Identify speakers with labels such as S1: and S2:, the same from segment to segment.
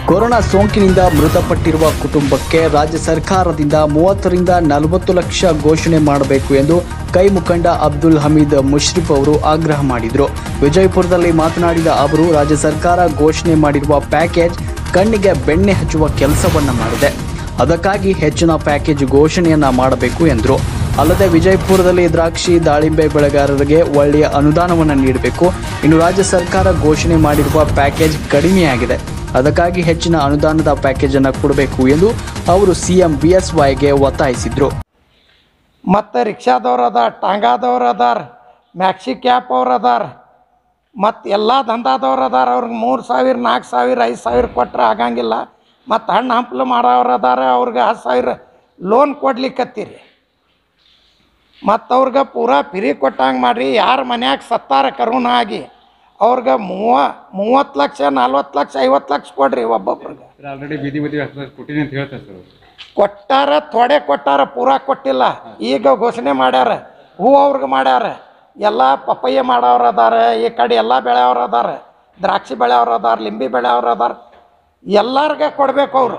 S1: Corona ಸೋಂಕಿನಿಂದ ಮೃತಪಟ್ಟಿರುವ ಕುಟುಂಬಕ್ಕೆ ರಾಜ್ಯ ಸರ್ಕಾರದಿಂದ ಮೂವತ್ತರಿಂದ ನಲವತ್ತು ಲಕ್ಷ ಘೋಷಣೆ ಮಾಡಬೇಕು ಎಂದು ಕೈ ಮುಖಂಡ ಅಬ್ದುಲ್ ಹಮೀದ್ ಮುಷ್ರಿಫ್ ಅವರು ಆಗ್ರಹ ಮಾಡಿದರು ವಿಜಯಪುರದಲ್ಲಿ ಮಾತನಾಡಿದ ಅವರು ರಾಜ್ಯ ಸರ್ಕಾರ ಘೋಷಣೆ ಮಾಡಿರುವ ಪ್ಯಾಕೇಜ್ ಕಣ್ಣಿಗೆ ಬೆಣ್ಣೆ ಹಚ್ಚುವ ಕೆಲಸವನ್ನ ಮಾಡಿದೆ ಅದಕ್ಕಾಗಿ ಹೆಚ್ಚಿನ ಪ್ಯಾಕೇಜ್ ಘೋಷಣೆಯನ್ನ ಮಾಡಬೇಕು ಎಂದರು ಅಲ್ಲದೆ ವಿಜಯಪುರದಲ್ಲಿ ದ್ರಾಕ್ಷಿ ದಾಳಿಂಬೆ ಬೆಳೆಗಾರರಿಗೆ ಒಳ್ಳೆಯ ಅನುದಾನವನ್ನು ನೀಡಬೇಕು ಇನ್ನು ರಾಜ್ಯ ಸರ್ಕಾರ ಘೋಷಣೆ ಮಾಡಿರುವ ಪ್ಯಾಕೇಜ್ ಕಡಿಮೆಯಾಗಿದೆ ಅದಕ್ಕಾಗಿ ಹೆಚ್ಚಿನ ಅನುದಾನದ ಪ್ಯಾಕೇಜ್ ಅನ್ನು ಕೊಡಬೇಕು ಎಂದು ಅವರು ಸಿಎಂ ಬಿಎಸ್ವೈಗೆ ಒತ್ತಾಯಿಸಿದ್ರು
S2: ಮತ್ತು ರಿಕ್ಷಾದವ್ರು ಅದಾರ ಟಾಂಗಾದವ್ರು ಅದಾರ ಮ್ಯಾಕ್ಸಿ ಕ್ಯಾಪ್ ಅವ್ರು ಅದಾರ ಮತ್ತು ಎಲ್ಲ ದಂಧಾದವ್ರು ಅದಾರ ಅವ್ರಿಗೆ ಮೂರು ಸಾವಿರ ನಾಲ್ಕು ಸಾವಿರ ಐದು ಸಾವಿರ ಕೊಟ್ರೆ ಆಗಂಗಿಲ್ಲ ಮತ್ತು ಹಣ್ಣು ಹಂಪಲು ಮಾಡೋರು ಅದಾರ ಅವ್ರಿಗೆ ಹತ್ತು ಸಾವಿರ ಲೋನ್ ಕೊಡ್ಲಿಕ್ಕತ್ತೀರಿ ಮತ್ತು ಅವ್ರಿಗೆ ಪೂರಾ ಫ್ರೀ ಕೊಟ್ಟಂಗೆ ಮಾಡಿರಿ ಯಾರ ಮನ್ಯಾಗ ಸತ್ತಾರ ಕರೋನಾ ಆಗಿ ಅವ್ರಿಗೆ ಮೂವ ಮೂವತ್ತು ಲಕ್ಷ ನಲ್ವತ್ತು ಲಕ್ಷ ಐವತ್ತು ಲಕ್ಷ ಕೊಡ್ರಿ ಒಬ್ಬೊಬ್ರಿಗೆ
S3: ಸರ್ ಆಲ್ರೆಡಿ ಬೀದಿ ಬದಿ ಹಾಸ್ಪಿಟಲ್ ಕೊಟ್ಟಿನಿ ಅಂತ ಹೇಳ್ತಾರೆ ಸರ್ ಅವ್ರು.
S2: ಕೊಟ್ಟಾರ ಥೋಡೆ ಕೊಟ್ಟಾರ ಪೂರಾ ಕೊಟ್ಟಿಲ್ಲ ಈಗ ಘೋಷಣೆ ಮಾಡ್ಯಾರ ಹೂ ಅವ್ರಿಗೆ ಮಾಡ್ಯಾರ ಎಲ್ಲ ಪಪ್ಪಯ್ಯ ಮಾಡೋರು ಅದಾರ ಈ ಕಡೆ ಎಲ್ಲ ಬೆಳೆಯವ್ರು ಅದಾರ ದ್ರಾಕ್ಷಿ ಬೆಳೆಯವ್ರು ಅದಾರ ಲಿಂಬಿ ಬೆಳೆಯವ್ರು ಅದಾರ ಎಲ್ಲರಿಗೆ ಕೊಡಬೇಕು ಅವರು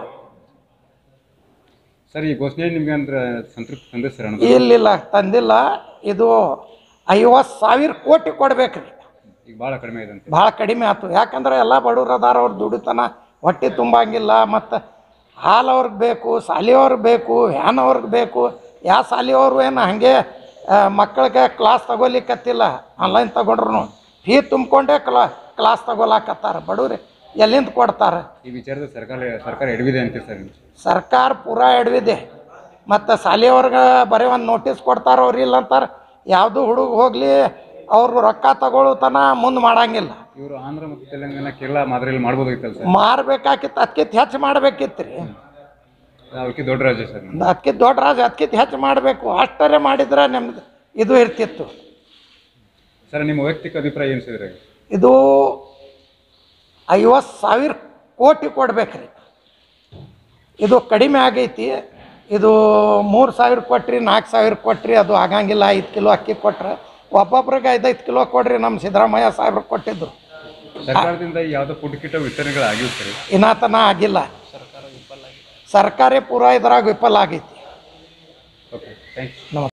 S3: ಸರ್ ಈ ಘೋಷಣೆ ನಿಮ್ಗೆ ಅಂದ್ರೆ ಸಂತೃಪ್ತಿ ತಂದೆ ಸರ್ ಅನುದಾನ
S2: ಇಲ್ಲಿಲ್ಲ ತಂದಿಲ್ಲ ಇದು ಐವತ್ತು ಸಾವಿರ ಕೋಟಿ ಕೊಡ್ಬೇಕ್ರಿ
S3: ಈಗ ಭಾಳ ಕಡಿಮೆ ಇದೆ ಅಂತ
S2: ಭಾಳ ಕಡಿಮೆ ಆಯ್ತು ಯಾಕಂದ್ರೆ ಎಲ್ಲ ಬಡವ್ರು ಅದಾರ ಅವ್ರು ದುಡಿತನ ಹೊಟ್ಟೆ ತುಂಬಂಗಿಲ್ಲ ಮತ್ತು ಹಾಲು ಅವ್ರಿಗೆ ಬೇಕು ಶಾಲೆಯವ್ರಿಗೆ ಬೇಕು ವ್ಯಾನ್ ಅವ್ರಿಗೆ ಬೇಕು ಯಾವ ಶಾಲೆಯವರು ಏನು ಹಾಗೆ ಮಕ್ಕಳಿಗೆ ಕ್ಲಾಸ್ ತಗೋಲಿಕ್ಕತ್ತಿಲ್ಲ ಆನ್ಲೈನ್ ತಗೊಂಡ್ರು ಫೀ ತುಂಬಿಕೊಂಡೇ ಕ್ಲಾ ಕ್ಲಾಸ್ ತಗೋಲಾಕತ್ತಾರ ಬಡವ್ರಿ ಎಲ್ಲಿಂದ ಕೊಡ್ತಾರೆ
S3: ಈ ವಿಚಾರದ ಸರ್ಕಾರ ಸರ್ಕಾರ ಎಡವಿದೆ ಅಂತ ಸರ್
S2: ಸರ್ಕಾರ ಪೂರಾ ಎಡವಿದೆ ಮತ್ತು ಶಾಲೆಯವ್ರಿಗೆ ಬರೀ ಒಂದು ನೋಟಿಸ್ ಕೊಡ್ತಾರೆ ಅವ್ರು ಇಲ್ಲ ಅಂತಾರೆ ಯಾವುದು ಹುಡುಗ ಹೋಗಲಿ ಅವ್ರು ರೊಕ್ಕ ತಗೊಳ್ಳೋ ತನ ಮುಂದೆ ಮಾಡಂಗಿಲ್ಲ
S3: ಇವರು ಆಂಧ್ರ ಮತ್ತು ತೆಲಂಗಾಣ ಕೇರಳ ಮಾದರಿಯಲ್ಲಿ ಮಾಡ್ಬೋದಾಗಿತ್ತಲ್ಲ ಸರ್
S2: ಮಾರ್ಬೇಕಾಕಿತ್ತು ಅದಕ್ಕಿಂತ ಹೆಚ್ಚು ಮಾಡ್ಬೇಕಿತ್ತು ರೀ
S3: ಅವಕ್ಕೆ ದೊಡ್ಡ ರಾಜ್ಯ ಸರ್ ನಮ್ದು.
S2: ಅದಕ್ಕಿಂತ ದೊಡ್ಡ ರಾಜ ಅದಕ್ಕಿಂತ ಹೆಚ್ಚು ಮಾಡಬೇಕು ಅಷ್ಟರೇ ಮಾಡಿದ್ರೆ ನಿಮ್ದು ಇದು ಇರ್ತಿತ್ತು
S3: ಸರ್ ನಿಮ್ಮ ವೈಯಕ್ತಿಕ ಅಭಿಪ್ರಾಯ ಏನು ಸರ್ ಇದ್ರಾಗ?
S2: ಇದು ಐವತ್ತು ಸಾವಿರ ಕೋಟಿ ಕೊಡ್ಬೇಕ್ರಿ ಇದು ಕಡಿಮೆ ಆಗೈತಿ ಇದು ಮೂರು ಸಾವಿರ ಕೊಟ್ರಿ ನಾಲ್ಕು ಸಾವಿರ ಕೊಟ್ರಿ ಅದು ಆಗಂಗಿಲ್ಲ ಐದು ಕಿಲೋ ಅಕ್ಕಿ ಕೊಟ್ರೆ ಒಬ್ಬೊಬ್ರಿಗೆ ಐದೈದು ಕಿಲೋ ಕೊಡ್ರಿ ನಮ್ಮ ಸಿದ್ದರಾಮಯ್ಯ ಸಾಹೇಬ್ರು ಕೊಟ್ಟಿದ್ದು
S3: ಸರ್ಕಾರದಿಂದ ಯಾವುದೋ ಫುಡ್ ಕಿಟ್ ವಿತರಣೆಗಳು ಆಗಿವೆ ಸರ್
S2: ಇನ್ನಾತನ ಆಗಿಲ್ಲ ಸರ್ಕಾರಿ ಪೂರಾ ಇದ್ರಾಗ ವಿಫಲ ಆಗೈತಿ
S3: ಓಕೆ ಥ್ಯಾಂಕ್ಸ್
S2: ನಮಸ್ತೆ